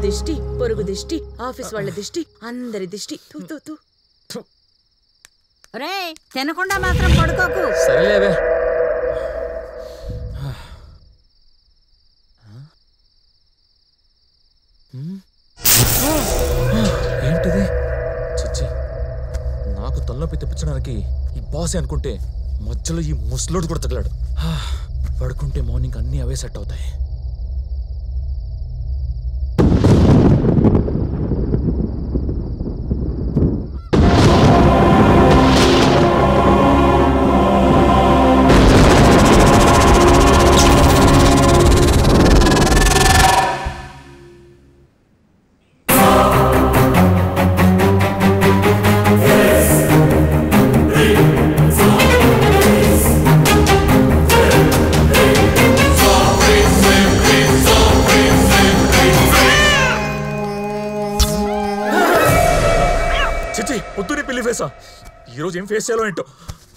దిష్టి పొరుగు దిష్టి ఆఫీస్ వాళ్ళ దిష్టి అందరి దిష్టి తూ తూ తూ రే తినకుండా మాత్రం పడుకోకు సరేలేవే ఏంటిది చిచ్చి నాకు తలనొప్పి తెప్పించడానికి ఈ బాస్ అనుకుంటే మధ్యలో ఈ ముసలోడు కూడా తగిలాడు హా, పడుకుంటే మార్నింగ్ అన్నీ అవే సెట్ అవుతాయి చిచ్చి పొద్దునే పెళ్లి ఫేసా ఈరోజు ఏం ఫేస్ చేయాలో ఏంటో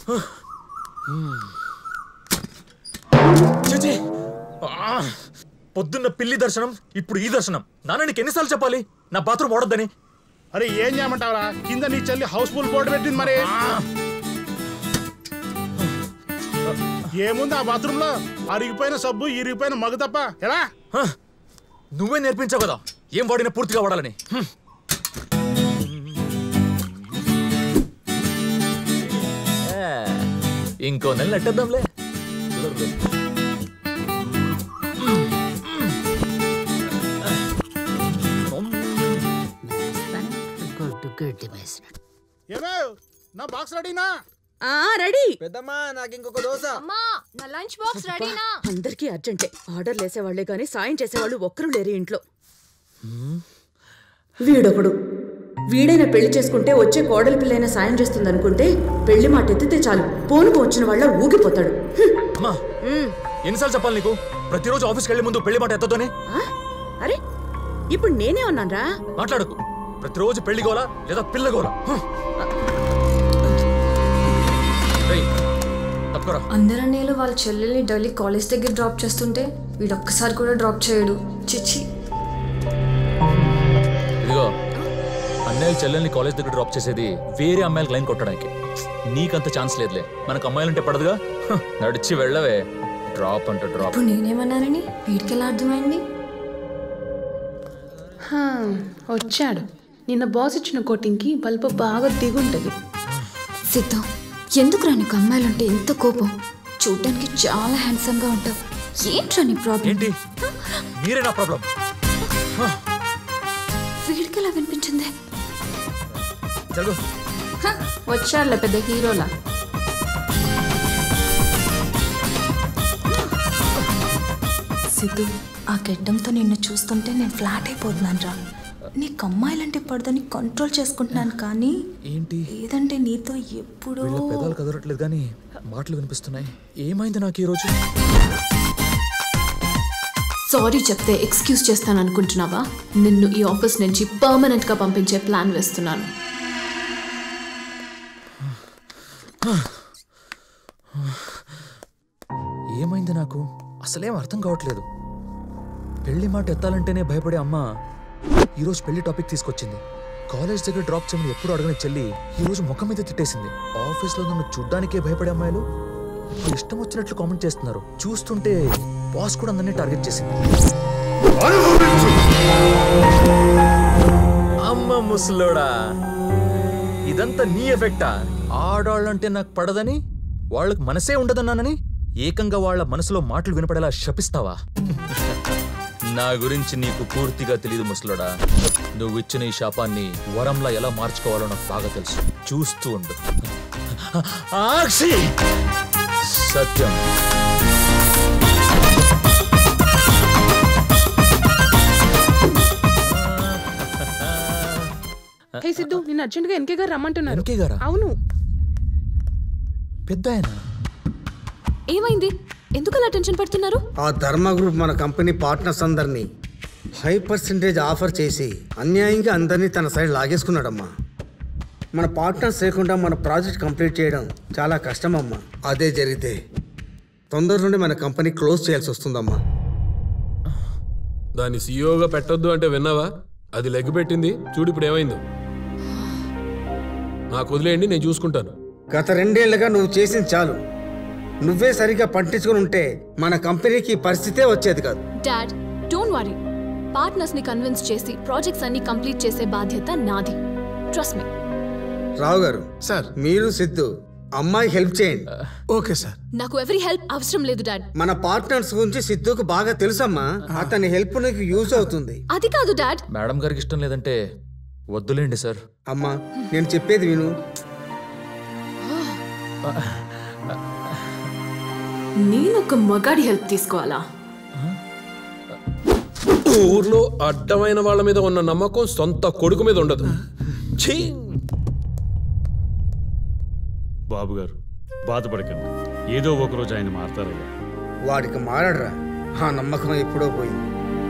చిచ్చి ఆ! పొద్దున్న పిల్లి దర్శనం ఇప్పుడు ఈ దర్శనం నాన్న నీకు ఎన్నిసార్లు చెప్పాలి నా బాత్రూమ్ ఓడొద్దని అరే ఏం చేయమంటావరా కింద నీ చెల్లి హౌస్ఫుల్ బోర్డు పెట్టింది మరి ఏముంది ఆ బాత్రూమ్ లో అరిగిపోయిన సబ్బు ఇరిగిపోయిన మగ తప్ప ఎలా హ! నువ్వే నేర్పించావు కదా ఏం వాడినా పూర్తిగా వాడాలని హ్మ్. ఏ, ఇంకో నెల నెట్టేద్దాంలే గొడ్డు గడ్డి వేసినట్టు ఏమే నా బాక్స్ రెడీనా ఆ రెడీ పెద్దమ్మా నాకు ఇంకొక దోశ అమ్మా నా లంచ్ బాక్స్ రెడీనా అందరికీ అర్జెంటే ఆర్డర్లు వేసేవాళ్లే కానీ సాయం చేసేవాళ్ళు ఒక్కరు లేరు ఇంట్లో వీడొకడు వీడైనా పెళ్లి చేసుకుంటే వచ్చే కోడలి పిల్లైనా సాయం చేస్తుందనుకుంటే పెళ్లి మాట ఎత్తితే చాలు పోనుకు వచ్చిన వాళ్ళ ఊగిపోతాడు హ్మ్. అమ్మా ఎన్నిసార్లు చెప్పాలి నీకు ప్రతిరోజు ఆఫీస్కి వెళ్ళే ముందు పెళ్లి మాట ఎత్తతోనే ఆ? అరే ఇప్పుడు నేనే ఉన్నానరా మాట్లాడకు ప్రతిరోజు పెళ్లి గోలా లేదా పిల్ల గోలా హ్మ్. రేయ్, తప్పుకోరా అందరన్నయ్యలు వాళ్ళ చెల్లెల్ని డైలీ కాలేజ్ దగ్గర డ్రాప్ చేస్తుంటే వీడొక్కసారి కూడా డ్రాప్ చేయడు చిచ్చి ఇదిగో అన్నయ్య చెల్లెల్ని కాలేజ్ దగ్గర డ్రాప్ చేసేది వేరే అమ్మాయిలకు లైన్ కొట్టడానికి నీకంత ఛాన్స్ లేదులే మనకు అమ్మాయిలుంటే పడదుగా హ, నడిచి వెళ్ళవే డ్రాప్ అంట డ్రాప్ ఇప్పుడు నేనేమన్నానని వీడికి ఎలా అర్థమైంది హా, వచ్చాడు నిన్న బాస్ ఇచ్చిన కోటింగ్కి బల్బు బాగా దిగుంటది సిద్ధం ఎందుకురా నీకు అమ్మాయిలంటే ఇంత కోపం చూడ్డానికి చాలా హ్యాండ్సమ్ గా ఉంటావు ఏంట్రా నీ ప్రాబ్లం ఏంటి మీరే నా ప్రాబ్లం వీడికి ఎలా వినిపించింది జరుగు వచ్చాడులే పెద్ద హీరోలా సిద్ధు ఆ గెడ్డంతో నిన్ను చూస్తుంటే నేను ఫ్లాట్ అయిపోతున్నాను రా నీకు అమ్మాయిలంటే పడదని కంట్రోల్ చేసుకుంటున్నాను కానీ ఏంటి ఏదంటే నీతో ఎప్పుడూ వీళ్ళ పెదాలు కదలట్లేదు కానీ మాటలు వినిపిస్తున్నాయి ఏమైంది నాకు ఈరోజు సారీ చెప్తే ఎక్స్క్యూజ్ చేస్తాను అనుకుంటున్నావా నిన్ను ఈ ఆఫీస్ నుంచి పర్మనెంట్ గా పంపించే ప్లాన్ వేస్తున్నాను ఏమైంది నాకు అసలేం అర్థం కావట్లేదు పెళ్లి మాట ఎత్తాలంటేనే భయపడే అమ్మ ఈరోజు పెళ్లి టాపిక్ తీసుకొచ్చింది కాలేజ్ దగ్గర డ్రాప్ చేయమని ఎప్పుడు అడగని చెల్లి ఈరోజు ముఖం మీద తిట్టేసింది ఆఫీస్లో నన్ను చూడ్డానికే భయపడే అమ్మాయిలు ఇప్పుడు ఇష్టం వచ్చినట్లు కామెంట్ చేస్తున్నారు చూస్తుంటే బాస్ కూడా అందరినీ టార్గెట్ చేసింది అమ్మ ముసలోడా ఇదంతా నీ ఎఫెక్టా ఆడాళ్ళంటే నాకు పడదని వాళ్ళకి మనసే ఉండదన్నానని ఏకంగా వాళ్ళ మనసులో మాటలు వినపడేలా శపిస్తావా నా గురించి నీకు పూర్తిగా తెలియదు ముసలోడా నువ్వు ఇచ్చిన ఈ శాపాన్ని వరంలా ఎలా మార్చుకోవాలో నాకు బాగా తెలుసు చూస్తూ ఉండు ఆక్షి సత్యం హే సిద్ధు నిన్ను అర్జెంట్ గా ఎన్కే గారు రమ్మంటున్నారు ఎన్కే గారా? అవును పెద్ద ఆయన ఏమైంది ఎందుకు అలా టెన్షన్ పడుతున్నారు ఆ ధర్మ గ్రూప్ మన కంపెనీ పార్ట్నర్స్ అందరినీ హై పర్సంటేజ్ ఆఫర్ చేసి అన్యాయంగా అందరినీ తన సైడ్ లాగేసుకున్నాడమ్మా మన పార్ట్నర్స్ లేకుండా మన ప్రాజెక్ట్ కంప్లీట్ చేయడం చాలా కష్టమమ్మా అదే జరిగితే తొందరలోనే మన కంపెనీ క్లోజ్ చేయాల్సి వస్తుందమ్మా దాన్ని సీఈఓగా పెట్టొద్దు అంటే విన్నావా అది లెగ్ పెట్టింది చూడు ఇప్పుడు ఏమైందో నాకు వదిలేయండి నేను చూసుకుంటాను గత రెండేళ్లుగా నువ్వు చేసింది చాలు నువ్వే సరిగా పట్టించుకుని ఉంటే మన కంపెనీకి ఈ పరిస్థితే వచ్చేది కాదు డాడ్ డోంట్ వరీ పార్ట్నర్స్ ని కన్విన్స్ చేసి ప్రాజెక్ట్స్ అన్ని కంప్లీట్ చేసే బాధ్యత నాది ట్రస్ట్ మీ రావు గారు సార్ మీరు సిద్ధు అమ్మాయి హెల్ప్ చేయండి ఓకే సార్ నాకు ఎవరి హెల్ప్ అవసరం లేదు డాడ్ మన పార్ట్నర్స్ గురించి సిద్ధుకు బాగా తెలుసమ్మా అతని హెల్ప్ నీకు యూజ్ అవుతుంది అది కాదు డాడ్ మేడం గారికి ఇష్టం లేదంటే వద్దులేండి సార్ అమ్మా నేను చెప్పేది విను నేను ఒక మగాడి హెల్ప్ తీసుకోవాలా ఊర్లో అడ్డమైన వాళ్ళ మీద ఉన్న నమ్మకం సొంత కొడుకు మీద ఉండదు ఛీ! బాబు గారు బాధపడకండి ఏదో ఒక రోజు ఆయన మారతారయ్యా వాడికి మారడరా ఆ నమ్మకం ఎప్పుడో పోయింది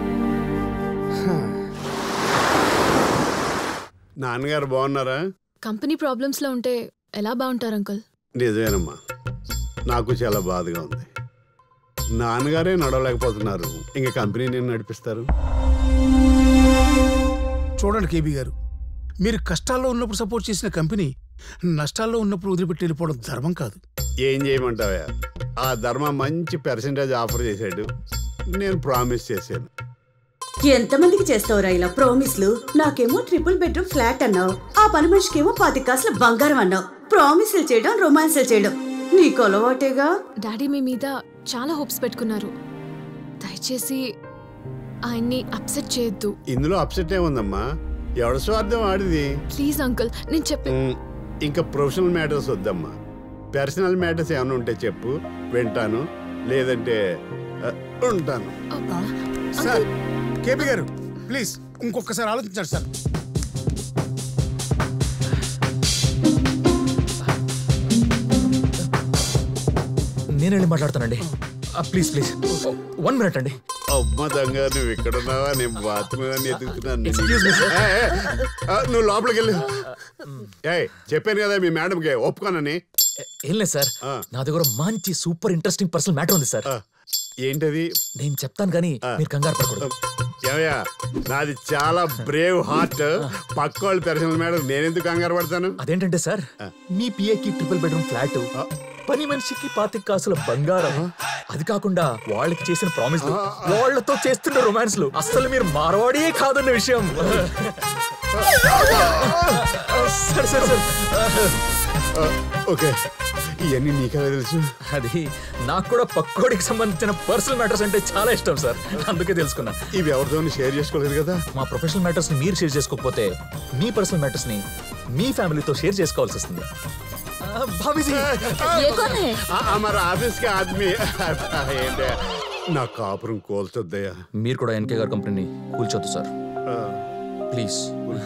నాన్నగారు బాగున్నారా కంపెనీ ప్రాబ్లమ్స్ లో ఉంటే ఎలా బాగుంటారు అంకుల్ నిజమేనమ్మా నాకు చాలా బాధగా ఉంది నాన్నగారే నడవలేకపోతున్నారు ఇంకా కంపెనీ నేను నడిపిస్తారు చూడండి కేబీ గారు మీరు కష్టాల్లో ఉన్నప్పుడు సపోర్ట్ చేసిన కంపెనీ నష్టాల్లో ఉన్నప్పుడు వదిలిపెట్టి వెళ్ళిపోవడం ధర్మం కాదు ఏం చేయమంటావా ఆ ధర్మ మంచి పర్సంటేజ్ ఆఫర్ చేశాడు నేను ప్రామిస్ చేశాను ఎంతమందికి చేస్తావురా ఇలా ప్రామిస్లు నాకేమో ట్రిపుల్ బెడ్రూమ్ ఫ్లాట్ అన్నావు ఆ పని మనిషికేమో పాతి కాసుల బంగారం అన్నావు ప్రామిస్లు చేయడం రొమాన్స్లు చేయడం నీకు అలవాటేగా డాడీ మీ మీద చాలా హోప్స్ పెట్టుకున్నారు దయచేసి ఆయన్ని అప్సెట్ చేయొద్దు ఇందులో అప్సెట్ ఏముందమ్మా ఎవరి స్వార్థం ఆడిది ప్లీజ్ అంకుల్ నేను చెప్పే ఉమ్, ఇంకా ప్రొఫెషనల్ మ్యాటర్స్ వద్దమ్మా పర్సనల్ మ్యాటర్స్ ఏమైనా ఉంటే చెప్పు వింటాను లేదంటే ఆ, ఉంటాను సార్ కేబీ గారు ప్లీజ్ ఇంకొకసారి ఆలోచించండి సార్ నేను వెళ్ళి మాట్లాడతానండి ప్లీజ్ ప్లీజ్ వన్ మినిట్ అండి అమ్మ దొంగ నువ్వు ఇక్కడ ఉన్నావా నేను బాత్రూమ్ అని ఎదుగుతున్నాను Excuse me, sir. ఏయ్, ఏయ్, ఆ, నువ్వు లోపలికి వెళ్ళు ఏయ్ చెప్పాను కదా మీ మేడంకి ఒప్పుకోనని ఏం లేదు సార్ నా దగ్గర మంచి సూపర్ ఇంట్రెస్టింగ్ పర్సనల్ మ్యాటర్ ఉంది సార్ ఏంటది నేను చెప్తాను కానీ మీరు కంగారు పడకూడదు ఏమయ్యా నాది చాలా బ్రేవ్ హార్ట్ పక్క వాళ్ళు పర్సనల్ మేడం నేనెందుకు కంగారు పడతాను అదేంటంటే సార్ మీ పిఏకి ట్రిపుల్ బెడ్రూమ్ ఫ్లాట్ పని మనిషికి పాతిక కాసుల బంగారం అది కాకుండా వాళ్ళకి చేసిన ప్రామిస్ వాళ్ళతో చేస్తున్న రొమాన్స్లు అస్సలు మీరు మారవాడియే కాదన్న విషయం సరే సరే సరే ఓకే ఇవన్నీ నీకే తెలుసు అది నాకు కూడా పక్కోడికి సంబంధించిన పర్సనల్ మ్యాటర్స్ అంటే చాలా ఇష్టం సార్ అందుకే తెలుసుకున్నా ఇవి ఎవరితో షేర్ చేసుకోలేదు కదా మా ప్రొఫెషనల్ మ్యాటర్స్ ని మీరు షేర్ చేసుకోకపోతే మీ పర్సనల్ మ్యాటర్స్ ని మీ ఫ్యామిలీతో షేర్ చేసుకోవాల్సి వస్తుంది ఆ, భాబీజీ ఆ, మరి ఆఫీస్ కి ఆద్మీ ఏంటే నా కాపురం కోల్చొద్దయ్యా మీరు కూడా ఎన్కే గారి కంపెనీని కూల్చొద్దు సార్ ప్లీజ్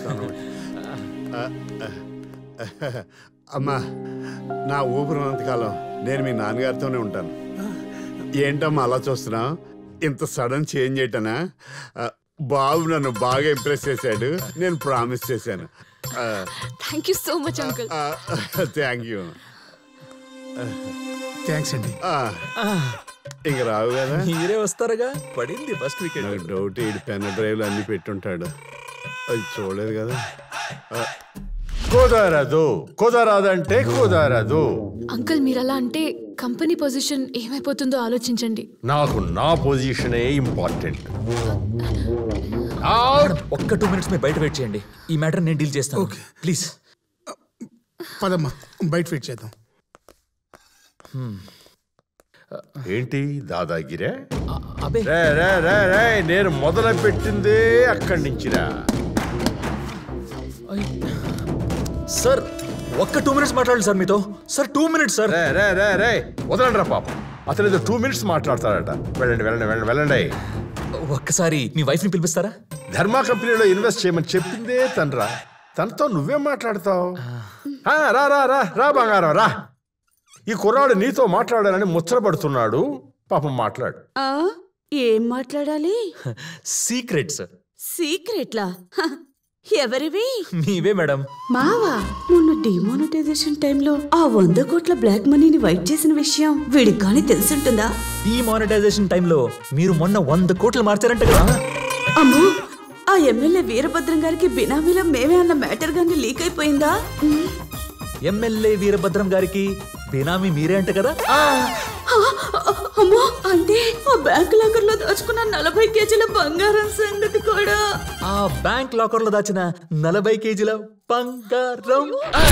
అమ్మా నా ఊపిరినంతకాలం నేను మీ నాన్నగారితోనే ఉంటాను ఏంటమ్మా అలా చూస్తున్నా ఇంత సడన్ చేంజ్ చేయటనా ఆ, బాబు నన్ను బాగా ఇంప్రెస్ చేశాడు నేను ప్రామిస్ చేశాను thank you so much uncle thank you thanks అండి ఇంక రావు కదా మీరే వస్తారుగా పడింది ఫస్ట్ వికెట్ నాకు డౌట్ ఈ పెన్ డ్రైవ్లు అన్ని పెట్టుంటాడు అది చూడలేదు కదా ఆ, కుదరదు కుదరదంటే కుదరదు అంకుల్ మీరు అలా అంటే కంపెనీ పొజిషన్ ఏమైపోతుందో ఆలోచించండి నాకు నా పొజిషనే ఇంపార్టెంట్ ఒక్క టూ మినిట్స్ మీరు బయట వెయిట్ చేయండి ఈ మ్యాటర్ నేను డీల్ చేస్తాను ప్లీజ్ పదమ్మా బయట వెయిట్ చేద్దాం ఏంటి దాదాగిరే అబే రే రే రే రే నేను మొదలు పెట్టిందే అక్కడి నుంచిరా సార్ ఒక్క టూ మినిట్స్ మాట్లాడాలి సార్ మీతో సార్ టూ మినిట్స్ సార్ రే రే రే రే వదలండి రా పాపం అతను ఏదో టూ మినిట్స్ మాట్లాడతాడట వెళ్ళండి వెళ్ళండి వెళ్ళండి వెళ్ళండి ఒక్కసారి మీ వైఫ్ ని పిలిపిస్తారా ధర్మా కంపెనీలో ఇన్వెస్ట్ చేయమని చెప్పిందే తనరా తనతో నువ్వేం మాట్లాడతావు ఆ, రా రా రా రా బంగారం రా ఈ కుర్రాడు నీతో మాట్లాడాలని ముచ్చటపడుతున్నాడు పాపం మాట్లాడు ఆ ఏం మాట్లాడాలి సీక్రెట్ సార్ సీక్రెట్లా హ, ఎవరివి మీవే మేడం మావా మొన్న డిమానిటైజేషన్ టైంలో ఆ వంద కోట్ల బ్లాక్ మనీని వైట్ చేసిన విషయం వీడికి కానీ తెలుసుంటుందా ఈ మానిటైజేషన్ టైంలో మీరు మొన్న వంద కోట్లు మార్చారంట కదా అమ్మో ఆ ఎమ్మెల్యే వీరభద్రం గారికి బినామీలో మేమే అన్న మ్యాటర్ గాని లీక్ అయిపోయిందా ఎమ్మెల్యే వీరభద్రం గారికి బినామీ మీరే అంట కదా ఆ, అమ్మో అంటే ఆ బ్యాంక్ లాకర్ లో దాచుకున్న నలభై కేజీల బంగారం సంగతి కూడా ఆ బ్యాంక్ లాకర్ లో దాచిన నలభై కేజీల బంగారం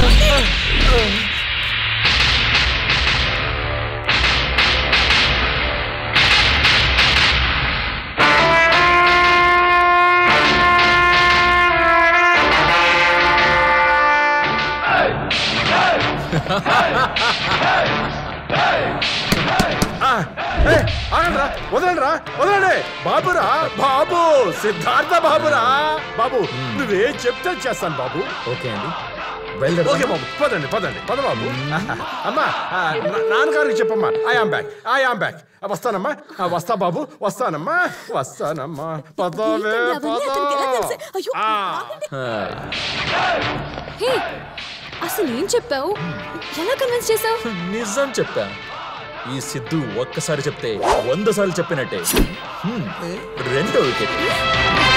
ఆ, ఏ, ఆగండ్రా వదలండిరా వదలండి బాబురా బాబు సిద్ధార్థ బాబురా బాబు నువ్వేం చెప్తే చేస్తాను బాబు ఓకే అండి ఓకే బాబు పదండి పదండి పద బాబు అమ్మా ఆ, నా- నాన్నగారికి చెప్పమ్మా I am back I am back వస్తానమ్మా ఆ, వస్తా బాబు వస్తానమ్మా వస్తానమ్మా పదవే పద ఆ. హే అసలు ఏం చెప్పావు ఎలా కన్విన్స్ చేసావు నిజం చెప్పా ఈ సిద్ధు ఒక్కసారి చెప్తే వంద సార్లు చెప్పినట్టే హ్మ్, రెండో వికెట్